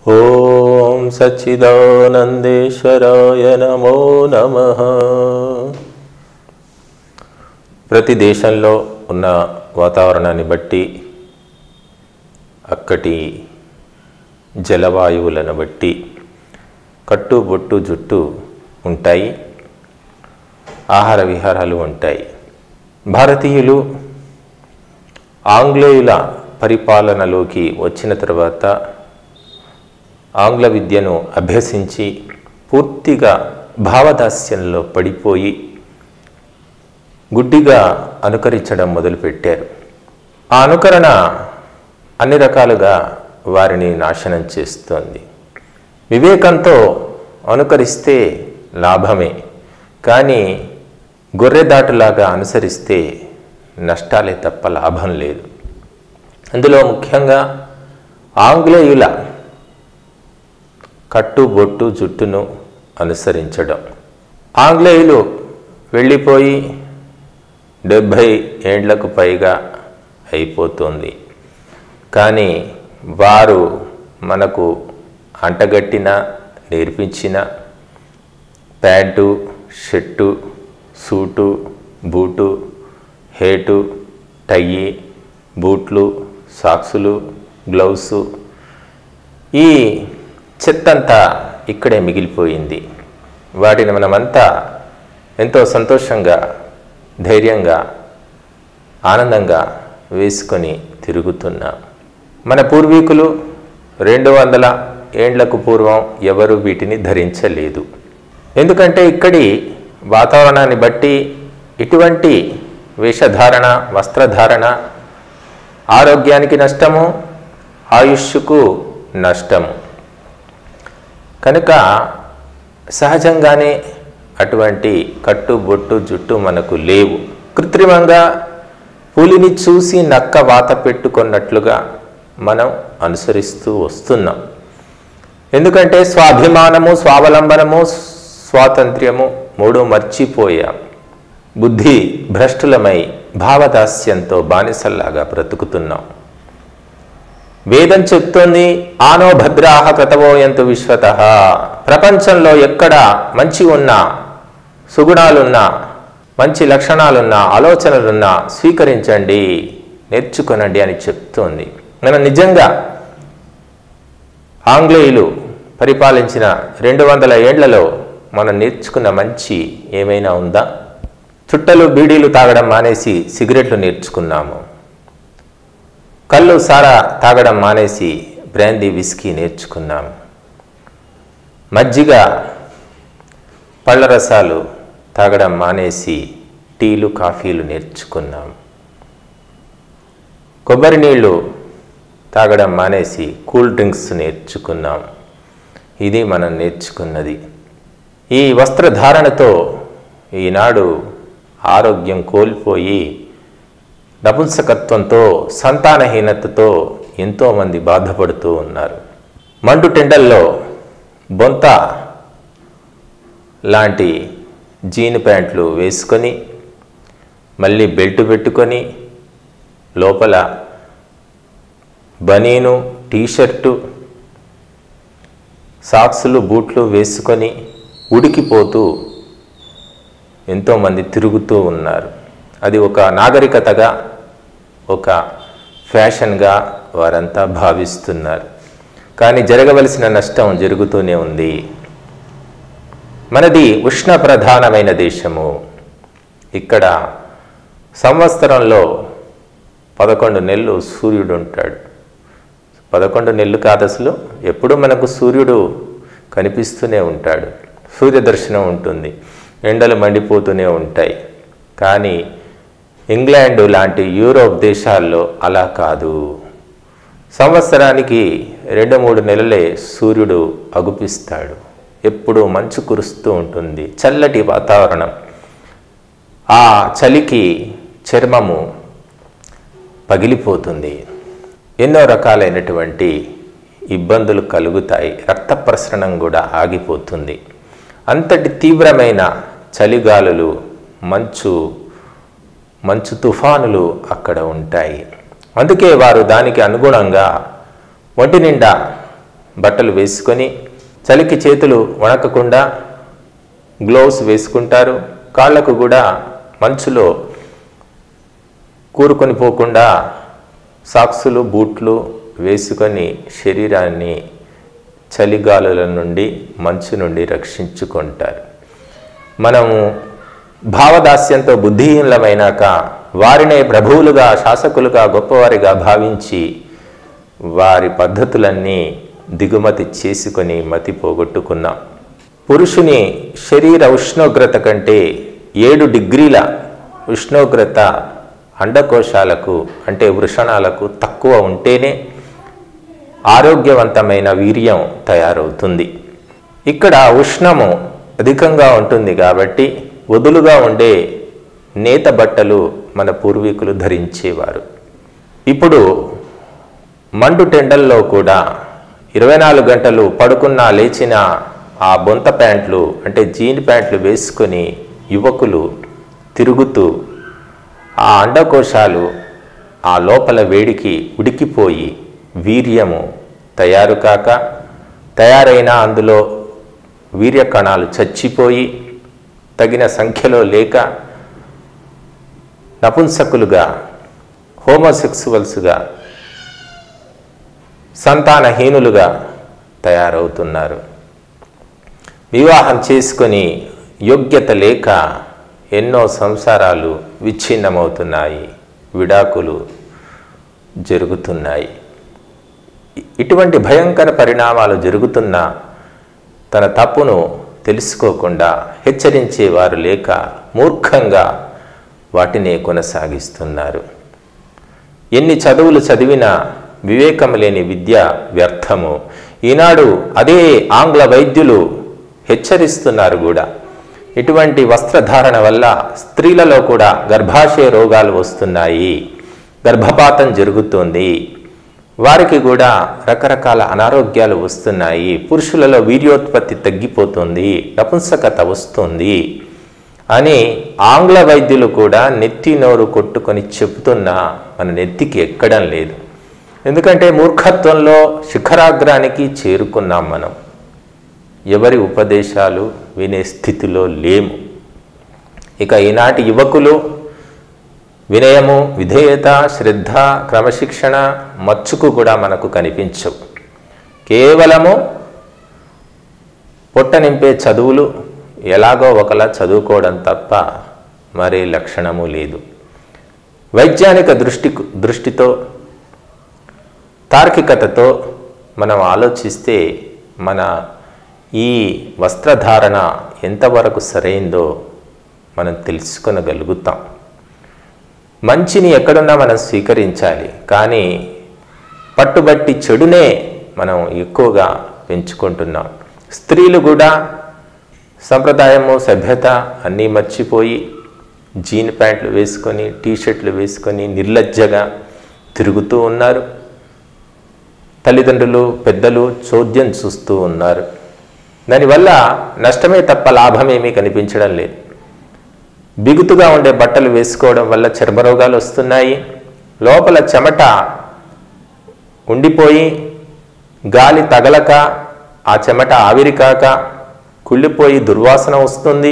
ఓం సచ్చిదానందేశ్వరాయ నమో నమ ప్రతి దేశంలో ఉన్న వాతావరణాన్ని బట్టి అక్కడి జలవాయువులను బట్టి కట్టు బొట్టు జుట్టు ఉంటాయి ఆహార విహారాలు ఉంటాయి భారతీయులు ఆంగ్లేయుల పరిపాలనలోకి వచ్చిన తర్వాత ఆంగ్ల విద్యను అభ్యసించి పూర్తిగా భావదాస్యంలో పడిపోయి గుడ్డిగా అనుకరించడం మొదలుపెట్టారు ఆ అనుకరణ అన్ని రకాలుగా వారిని నాశనం చేస్తోంది వివేకంతో అనుకరిస్తే లాభమే కానీ గొర్రెదాటులాగా అనుసరిస్తే నష్టాలే తప్ప లాభం లేదు అందులో ముఖ్యంగా ఆంగ్లేయుల కట్టుబొట్టు జుట్టును అనుసరించడం ఆంగ్లేయులు వెళ్ళిపోయి డెబ్భై ఏండ్లకు పైగా అయిపోతుంది కానీ వారు మనకు అంటగట్టిన నేర్పించిన pant shirt suit boot hat tie బూట్లు సాక్సులు గ్లౌసు ఈ చెత్తంతా ఇక్కడే మిగిలిపోయింది వాటిని మనమంతా ఎంతో సంతోషంగా ధైర్యంగా ఆనందంగా వేసుకొని తిరుగుతున్నాం మన పూర్వీకులు రెండు వందల ఏండ్లకు పూర్వం ఎవరు వీటిని ధరించలేదు ఎందుకంటే ఇక్కడి వాతావరణాన్ని బట్టి ఇటువంటి వేషధారణ వస్త్రధారణ ఆరోగ్యానికి నష్టము ఆయుష్కు నష్టము కనుక సహజంగానే అటువంటి కట్టు బొట్టు జుట్టు మనకు లేవు కృత్రిమంగా పులిని చూసి నక్క వాత పెట్టుకున్నట్లుగా మనం అనుసరిస్తూ వస్తున్నాం ఎందుకంటే స్వాభిమానము స్వావలంబనము స్వాతంత్ర్యము మూడు మర్చిపోయాం బుద్ధి భ్రష్టులమై భావదాస్యంతో బానిసల్లాగా బ్రతుకుతున్నాం వేదం చెప్తోంది ఆనో భద్రాహ కృతవోయంతు విశ్వత ప్రపంచంలో ఎక్కడ మంచి ఉన్నా సుగుణాలున్నా మంచి లక్షణాలున్నా ఆలోచనలున్నా స్వీకరించండి నేర్చుకొనండి అని చెప్తోంది మనం నిజంగా ఆంగ్లేయులు పరిపాలించిన రెండు వందల ఏండ్లలో మనం నేర్చుకున్న మంచి ఏమైనా ఉందా చుట్టలు బీడీలు తాగడం మానేసి సిగరెట్లు నేర్చుకున్నాము కళ్ళు సారా తాగడం మానేసి బ్రాందీ విస్కీ నేర్చుకున్నాం మజ్జిగ పళ్ళ రసాలు తాగడం మానేసి టీలు కాఫీలు నేర్చుకున్నాం కొబ్బరి నీళ్ళు తాగడం మానేసి కూల్ డ్రింక్స్ నేర్చుకున్నాం ఇది మనం నేర్చుకున్నది ఈ వస్త్రధారణతో ఈనాడు ఆరోగ్యం కోల్పోయి నపుంసకత్వంతో సంతానహీనతతో ఎంతోమంది బాధపడుతూ ఉన్నారు మండు టెండల్లో బొంత లాంటి జీన్ ప్యాంట్లు వేసుకొని మళ్ళీ బెల్ట్ పెట్టుకొని లోపల బనీను టీషర్టు సాక్సులు బూట్లు వేసుకొని ఉడికిపోతూ ఎంతోమంది తిరుగుతూ ఉన్నారు అది ఒక నాగరికతగా ఒక ఫ్యాషన్గా వారంతా భావిస్తున్నారు కానీ జరగవలసిన నష్టం జరుగుతూనే ఉంది మనది ఉష్ణ ప్రధానమైన దేశము ఇక్కడ సంవత్సరంలో పదకొండు నెలలు సూర్యుడు ఉంటాడు పదకొండు నెలలు కాదు అసలు ఎప్పుడు మనకు సూర్యుడు కనిపిస్తూనే ఉంటాడు సూర్య దర్శనం ఉంటుంది ఎండలు మండిపోతూనే ఉంటాయి కానీ ఇంగ్లాండ్ లాంటి యూరోప్ దేశాల్లో అలా కాదు సంవత్సరానికి రెండు మూడు నెలలే సూర్యుడు అగుపిస్తాడు ఎప్పుడు మంచు కురుస్తూ ఉంటుంది చల్లటి వాతావరణం ఆ చలికి చర్మము పగిలిపోతుంది ఎన్నో రకాలైనటువంటి ఇబ్బందులు కలుగుతాయి రక్త ప్రసరణం కూడా ఆగిపోతుంది అంతటి తీవ్రమైన చలిగాలులు మంచు మంచు తుఫానులు అక్కడ ఉంటాయి అందుకే వారు దానికి అనుగుణంగా ఒంటి నిండా బట్టలు వేసుకొని చలికి చేతులు వణకకుండా గ్లోవ్స్ వేసుకుంటారు కాళ్ళకు కూడా మంచులో కూరుకొని పోకుండా సాక్సులు బూట్లు వేసుకొని శరీరాన్ని చలిగాలుల నుండి మంచు నుండి రక్షించుకుంటారు మనము భావదాస్యంతో బుద్ధిహీనమైనాక వారినే ప్రభువులుగా శాసకులుగా గొప్పవారిగా భావించి వారి పద్ధతులన్నీ దిగుమతి చేసుకొని మతి పోగొట్టుకున్నాం పురుషుని శరీర ఉష్ణోగ్రత కంటే ఏడు డిగ్రీల ఉష్ణోగ్రత అండకోశాలకు అంటే వృషణాలకు తక్కువ ఉంటేనే ఆరోగ్యవంతమైన వీర్యం తయారవుతుంది ఇక్కడ ఉష్ణము అధికంగా ఉంటుంది కాబట్టి వదులుగా ఉండే నేత బట్టలు మన పూర్వీకులు ధరించేవారు ఇప్పుడు మండు టెండల్లో కూడా ఇరవై నాలుగు గంటలు పడుకున్నా లేచిన ఆ బొంత ప్యాంట్లు అంటే జీన్ ప్యాంట్లు వేసుకొని యువకులు తిరుగుతూ ఆ అండకోశాలు ఆ లోపల వేడికి ఉడికిపోయి వీర్యము తయారు కాక తయారైన అందులో వీర్య కణాలు చచ్చిపోయి తగిన సంఖ్యలో లేక నపుంసకులుగా హోమోసెక్సువల్స్గా సంతానహీనులుగా తయారవుతున్నారు వివాహం చేసుకొని యోగ్యత లేక ఎన్నో సంసారాలు విచ్ఛిన్నమవుతున్నాయి విడాకులు జరుగుతున్నాయి ఇ- ఇటువంటి భయంకర పరిణామాలు జరుగుతున్న తన తప్పును తెలుసుకోకుండా హెచ్చరించేవారు లేక మూర్ఖంగా వాటినే కొనసాగిస్తున్నారు ఎన్ని చదువులు చదివినా వివేకం లేని విద్య వ్యర్థము ఈనాడు అదే ఆంగ్ల వైద్యులు హెచ్చరిస్తున్నారు కూడా ఇటువంటి వస్త్రధారణ వల్ల స్త్రీలలో కూడా గర్భాశయ రోగాలు వస్తున్నాయి గర్భపాతం జరుగుతుంది వారికి కూడా రకరకాల అనారోగ్యాలు వస్తున్నాయి పురుషులలో వీర్యోత్పత్తి తగ్గిపోతుంది నపుంసకత వస్తుంది అని ఆంగ్ల వైద్యులు కూడా నెత్తి నోరు కొట్టుకొని చెబుతున్నా మన నెత్తికి ఎక్కడం లేదు ఎందుకంటే మూర్ఖత్వంలో శిఖరాగ్రానికి చేరుకున్నాం మనం ఎవరి ఉపదేశాలు వినే స్థితిలో లేము ఇక ఈనాటి యువకులు వినయము విధేయత శ్రద్ధ క్రమశిక్షణ మచ్చుకు కూడా మనకు కనిపించవు కేవలము పొట్ట నింపే చదువులు ఎలాగో ఒకలా చదువుకోవడం తప్ప మరే లక్షణము లేదు వైజ్ఞానిక దృష్టి దృష్టితో తార్కికతతో మనం ఆలోచిస్తే మన ఈ వస్త్రధారణ ఎంతవరకు సరైందో మనం తెలుసుకొనగలుగుతాం మంచిని ఎక్కడున్నా మనం స్వీకరించాలి కానీ పట్టుబట్టి చెడునే మనం ఎక్కువగా పెంచుకుంటున్నాం స్త్రీలు కూడా సంప్రదాయము సభ్యత అన్నీ మర్చిపోయి జీన్ ప్యాంట్లు వేసుకొని టీషర్ట్లు వేసుకొని నిర్లజ్జగా తిరుగుతూ ఉన్నారు తల్లిదండ్రులు పెద్దలు చోద్యం చూస్తూ ఉన్నారు దానివల్ల నష్టమే తప్ప లాభమేమీ కనిపించడం లేదు బిగుతుగా ఉండే బట్టలు వేసుకోవడం వల్ల చర్మరోగాలు వస్తున్నాయి లోపల చెమట ఉండిపోయి గాలి తగలక ఆ చెమట ఆవిరి కాక కుళ్ళిపోయి దుర్వాసన వస్తుంది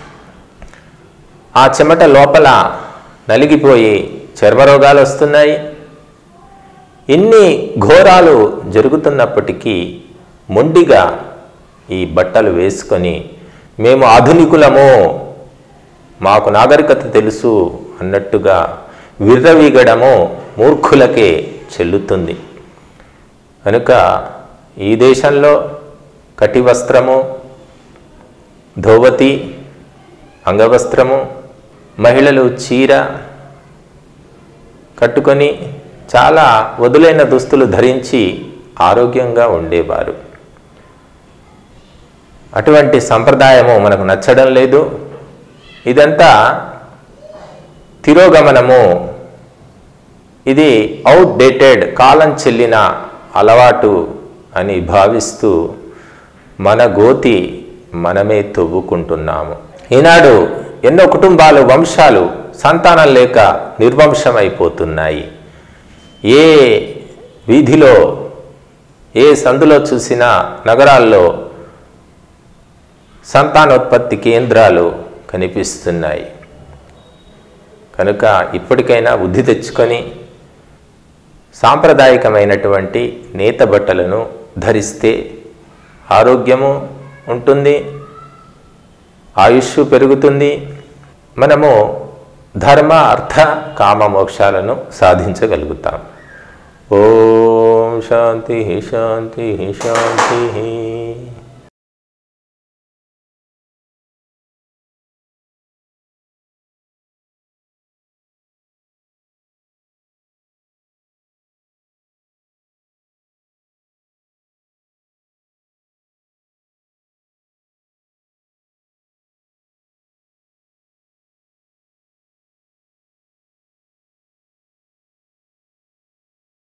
ఆ చెమట లోపల నలిగిపోయి చర్మరోగాలు వస్తున్నాయి ఇన్ని ఘోరాలు జరుగుతున్నప్పటికీ మొండిగా ఈ బట్టలు వేసుకొని మేము ఆధునికులము మాకు నాగరికత తెలుసు అన్నట్టుగా విర్రవీగడము మూర్ఖులకే చెల్లుతుంది కనుక ఈ దేశంలో కటివస్త్రము ధోవతి అంగవస్త్రము మహిళలు చీర కట్టుకొని చాలా వదులైన దుస్తులు ధరించి ఆరోగ్యంగా ఉండేవారు అటువంటి సంప్రదాయము మనకు నచ్చడం లేదు ఇదంతా తిరోగమనము ఇది అవుట్డేటెడ్ కాలం చెల్లిన అలవాటు అని భావిస్తూ మన గోతి మనమే తవ్వుకుంటున్నాము ఈనాడు ఎన్నో కుటుంబాలు వంశాలు సంతానం లేక నిర్వంశమైపోతున్నాయి ఏ వీధిలో ఏ సందులో చూసినా నగరాల్లో సంతానోత్పత్తి కేంద్రాలు కనిపిస్తున్నాయి కనుక ఇప్పటికైనా బుద్ధి తెచ్చుకొని సాంప్రదాయకమైనటువంటి నేత బట్టలను ధరిస్తే ఆరోగ్యము ఉంటుంది ఆయుష్ పెరుగుతుంది మనము ధర్మ అర్థ కామ మోక్షాలను సాధించగలుగుతాం ఓం శాంతి శాంతి శాంతి